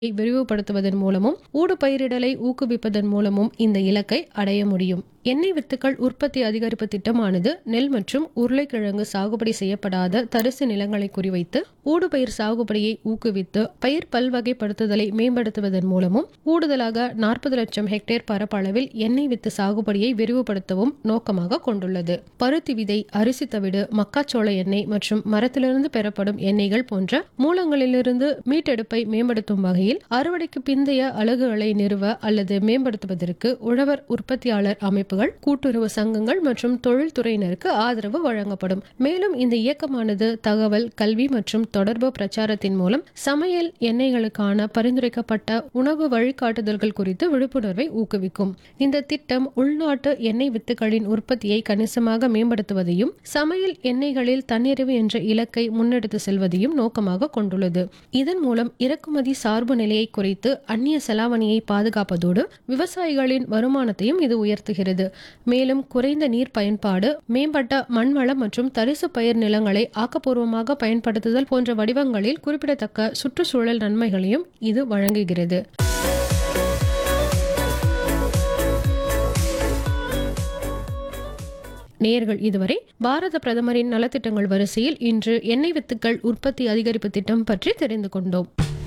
விரிவுபடுத்துவதன் மூலமும் ஊடுபயிரிடலை ஊக்குவிப்பதன் மூலமும் இந்த இலக்கை அடைய முடியும் எண்ணெய் வித்துக்கள் உற்பத்தி அதிகரிப்பு திட்டமானது நெல் மற்றும் உருளைக்கிழங்கு சாகுபடி செய்யப்படாத தரிசு நிலங்களை குறிவைத்து ஊடுபயிர் சாகுபடியை ஊக்குவித்து பயிர் பல்வகைப்படுத்துதலை மேம்படுத்துவதன் மூலமும் கூடுதலாக நாற்பது லட்சம் ஹெக்டேர் பரப்பளவில் எண்ணெய் வித்து சாகுபடியை விரிவுபடுத்தவும் நோக்கமாக கொண்டுள்ளது பருத்தி விதை அரிசி தவிடு மக்காச்சோள எண்ணெய் மற்றும் மரத்திலிருந்து பெறப்படும் எண்ணெய்கள் போன்ற மூலங்களிலிருந்து மீட்டெடுப்பை மேம்படுத்தும் வகையில் அறுவடைக்கு பிந்தைய அலகுகளை நிறுவ அல்லது மேம்படுத்துவதற்கு உழவர் உற்பத்தியாளர் அமைப்புகள் கூட்டுறவு சங்கங்கள் மற்றும் தொழில்துறையினருக்கு ஆதரவு வழங்கப்படும் மேலும் இந்த இயக்கமானது தகவல் கல்வி மற்றும் தொடர்பு பிரச்சாரத்தின் மூலம் சமையல் எண்ணெய்களுக்கான பரிந்துரைக்கப்பட்ட உணவு வழிகாட்டுதல்கள் குறித்து விழிப்புணர்வை ஊக்குவிக்கும் இந்த திட்டம் உள்நாட்டு எண்ணெய் வித்துகளின் உற்பத்தியை கணிசமாக மேம்படுத்துவதையும் சமையல் எண்ணெய்களில் தன்னிறைவு என்ற இலக்கை முன்னெடுத்து செல்வதையும் நோக்கமாக கொண்டுள்ளது இதன் மூலம் இறக்குமதி சார்பு நிலையை குறைத்து அந்நிய செலாவணியை பாதுகாப்பதோடு விவசாயிகளின் வருமானத்தையும் இது உயர்த்துகிறது மேலும் குறைந்த நீர் பயன்பாடு மேம்பட்ட மண்வளம் மற்றும் தரிசு பயிர் நிலங்களை ஆக்கப்பூர்வமாக பயன்படுத்துதல் போன்ற வடிவங்களில் குறிப்பிடத்தக்க சுற்றுச்சூழல் நன்மைகளையும் இது வழங்குகிறது நேயர்கள் இதுவரை பாரத பிரதமரின் நலத்திட்டங்கள் வரிசையில் இன்று எண்ணெய் வித்துக்கள் உற்பத்தி அதிகரிப்பு திட்டம் பற்றி தெரிந்து கொண்டோம்